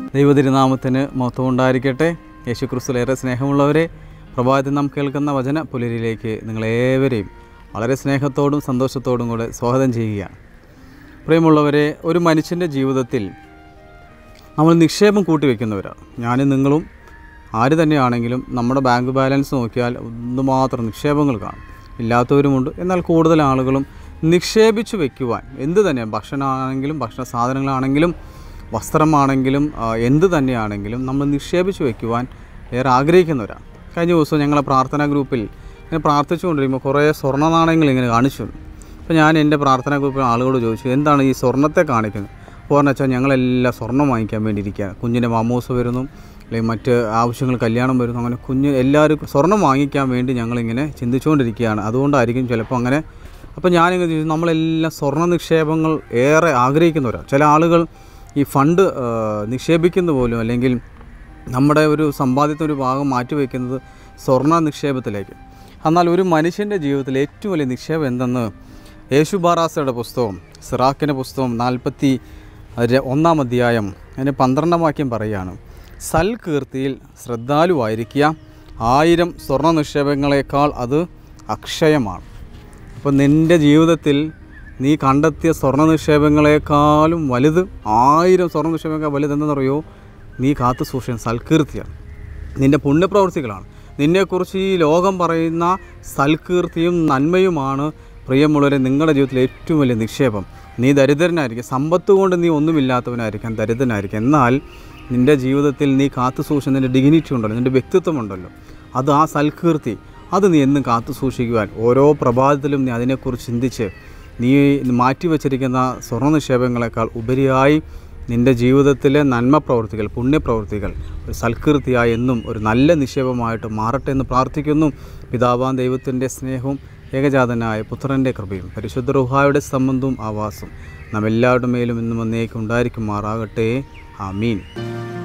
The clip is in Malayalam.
ദൈവതിരുനാമത്തിന് മഹത്വം ഉണ്ടായിരിക്കട്ടെ യേശുക്രിസ്തുലേറെ സ്നേഹമുള്ളവരെ പ്രഭാതത്തിൽ നാം കേൾക്കുന്ന വചന പുലരിയിലേക്ക് നിങ്ങളേവരെയും വളരെ സ്നേഹത്തോടും സന്തോഷത്തോടും കൂടെ സ്വാഗതം ചെയ്യുകയാണ് പ്രിയമുള്ളവരെ ഒരു മനുഷ്യൻ്റെ ജീവിതത്തിൽ നമ്മൾ നിക്ഷേപം കൂട്ടിവെക്കുന്നവരാണ് ഞാനും നിങ്ങളും ആര് തന്നെയാണെങ്കിലും നമ്മുടെ ബാങ്ക് ബാലൻസ് നോക്കിയാൽ എന്തുമാത്രം നിക്ഷേപങ്ങൾ കാണും ഇല്ലാത്തവരുമുണ്ട് എന്നാൽ കൂടുതൽ ആളുകളും നിക്ഷേപിച്ചു വെക്കുവാൻ എന്ത് തന്നെ ഭക്ഷണമാണെങ്കിലും ഭക്ഷണ സാധനങ്ങളാണെങ്കിലും വസ്ത്രമാണെങ്കിലും ആ, എന്ത് തന്നെയാണെങ്കിലും നമ്മൾ നിക്ഷേപിച്ചു വെക്കുവാൻ ഏറെ ആഗ്രഹിക്കുന്നവരാണ് കഴിഞ്ഞ ദിവസം ഞങ്ങളെ പ്രാർത്ഥനാ ഗ്രൂപ്പിൽ ഇങ്ങനെ പ്രാർത്ഥിച്ചുകൊണ്ടിരിക്കുമ്പോൾ കുറേ സ്വർണ്ണ നാണയങ്ങൾ ഇങ്ങനെ കാണിച്ചു തന്നു. അപ്പോൾ ഞാൻ എൻ്റെ പ്രാർത്ഥനാ ഗ്രൂപ്പിൽ ആളുകളോട് ചോദിച്ചു എന്താണ് ഈ സ്വർണ്ണത്തെ കാണിക്കുന്നത് അപ്പോൾ പറഞ്ഞു വെച്ചാൽ ഞങ്ങളെല്ലാം സ്വർണ്ണം വാങ്ങിക്കാൻ വേണ്ടി ഇരിക്കുക കുഞ്ഞിൻ്റെ മാമോസ് വരുന്നു അല്ലെങ്കിൽ മറ്റ് ആവശ്യങ്ങൾ കല്യാണം വരുന്നു അങ്ങനെ കുഞ്ഞ് എല്ലാവരും സ്വർണ്ണം വാങ്ങിക്കാൻ വേണ്ടി ഞങ്ങളിങ്ങനെ ചിന്തിച്ചുകൊണ്ടിരിക്കുകയാണ് അതുകൊണ്ടായിരിക്കും ചിലപ്പോൾ അങ്ങനെ അപ്പോൾ ഞാനിങ്ങനെ ചോദിച്ചു നമ്മളെല്ലാം സ്വർണ്ണ നിക്ഷേപങ്ങൾ ഏറെ ആഗ്രഹിക്കുന്നവരാണ് ചില ആളുകൾ ഈ ഫണ്ട് ആ, നിക്ഷേപിക്കുന്ന പോലും അല്ലെങ്കിൽ നമ്മുടെ ഒരു സമ്പാദ്യത്തിൻ്റെ ഒരു ഭാഗം മാറ്റിവെക്കുന്നത് സ്വർണ്ണ നിക്ഷേപത്തിലേക്ക് എന്നാൽ ഒരു മനുഷ്യൻ്റെ ജീവിതത്തിൽ ഏറ്റവും വലിയ നിക്ഷേപം എന്തെന്ന് യേശു ബാറാസയുടെ പുസ്തകം സിറാക്കിൻ്റെ പുസ്തകം നാൽപ്പത്തി ര- ഒന്നാം അധ്യായം അതിന് പന്ത്രണ്ടാം വാക്യം പറയുകയാണ് സൽകീർത്തിയിൽ ശ്രദ്ധാലുവായിരിക്കുക ആയിരം സ്വർണ്ണ നിക്ഷേപങ്ങളെക്കാൾ അത് അക്ഷയമാണ് അപ്പോൾ നിൻ്റെ ജീവിതത്തിൽ നീ കണ്ടെത്തിയ സ്വർണ്ണ നിക്ഷേപങ്ങളെക്കാളും വലുത് ആയിരം സ്വർണ്ണ നിക്ഷേപങ്ങളെക്കാൾ വലുത് എന്തെന്നറിയോ നീ കാത്തു സൂക്ഷിക്കുന്ന സൽകീർത്തിയാണ് നിൻ്റെ പുണ്യപ്രവൃത്തികളാണ് നിന്നെക്കുറിച്ച് ഈ ലോകം പറയുന്ന സൽകീർത്തിയും നന്മയുമാണ് പ്രിയമുള്ളവരെ നിങ്ങളുടെ ജീവിതത്തിലെ ഏറ്റവും വലിയ നിക്ഷേപം നീ ദരിദ്രനായിരിക്കും സമ്പത്ത് കൊണ്ട് നീ ഒന്നുമില്ലാത്തവനായിരിക്കാം ദരിദ്രനായിരിക്കും എന്നാൽ നിൻ്റെ ജീവിതത്തിൽ നീ കാത്തു സൂക്ഷിക്കുന്ന നിൻ്റെ ഡിഗ്നിറ്റി ഉണ്ടല്ലോ നിൻ്റെ വ്യക്തിത്വമുണ്ടല്ലോ അത് ആ സൽകീർത്തി അത് നീ എന്നും കാത്തു സൂക്ഷിക്കുവാൻ ഓരോ പ്രഭാതത്തിലും നീ അതിനെക്കുറിച്ച് ചിന്തിച്ച് നീ മാറ്റി വച്ചിരിക്കുന്ന സ്വർണ്ണ നിക്ഷേപങ്ങളെക്കാൾ ഉപരിയായി നിൻ്റെ ജീവിതത്തിലെ നന്മ പ്രവൃത്തികൾ പുണ്യപ്രവൃത്തികൾ ഒരു സൽകീർത്തിയായി എന്നും ഒരു നല്ല നിക്ഷേപമായിട്ട് മാറട്ടെ എന്ന് പ്രാർത്ഥിക്കുന്നു പിതാവാൻ ദൈവത്തിൻ്റെ സ്നേഹവും ഏകജാതനായ പുത്രൻ്റെ കൃപയും പരിശുദ്ധ റുഹായുടെ സംബന്ധവും ആവാസും നാം എല്ലാവരുടെ മേലും ഇന്നും എന്നേക്കും ഉണ്ടായിരിക്കുമാറാകട്ടെ ആമീൻ